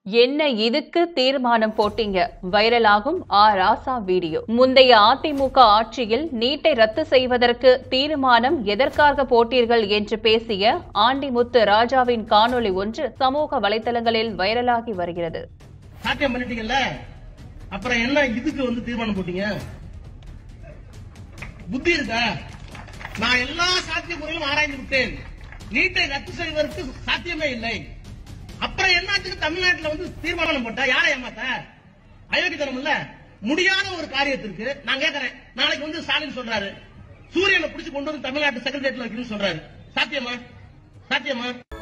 என்ன இதுக்கு தீர்மானம் போட்டீங்க வைரலாகும் ஆ ராசா வீடியோ முந்தைய அதிமுக ஆட்சியில் நீட்டை ரத்து செய்வதற்கு தீர்மானம் எதற்காக போட்டீர்கள் என்று பேசிய ஆண்டிமுத்து ராஜாவின் காணொளி ஒன்று சமூக வலைதளங்களில் வைரலாகி வருகிறது சாத்தியம் பண்ணிட்டீங்கல்ல அப்புறம் என்ன இதுக்கு வந்து தீர்மானம் போட்டீங்க புத்தி இருக்கா நான் எல்லா சாத்திய முறையிலும் ஆராய்ந்து விட்டேன் நீட்டை ரத்து செய்வதற்கு சாத்தியமே இல்லை அப்புறம் என்னத்துக்கு தமிழ்நாட்டுல வந்து தீர்மானம் போட்டா யாரை ஏமாத்த அயோக்கியத்தனம் இல்ல முடியாத ஒரு காரியத்திற்கு நான் கேட்கறேன் நாளைக்கு வந்து ஸ்டாலின் சொல்றாரு சூரியனை பிடிச்சு கொண்டு வந்து தமிழ்நாட்டு செக்ரட்டரியேட்ல வைக்கணும்னு சொல்றாரு சாத்தியமா சாத்தியமா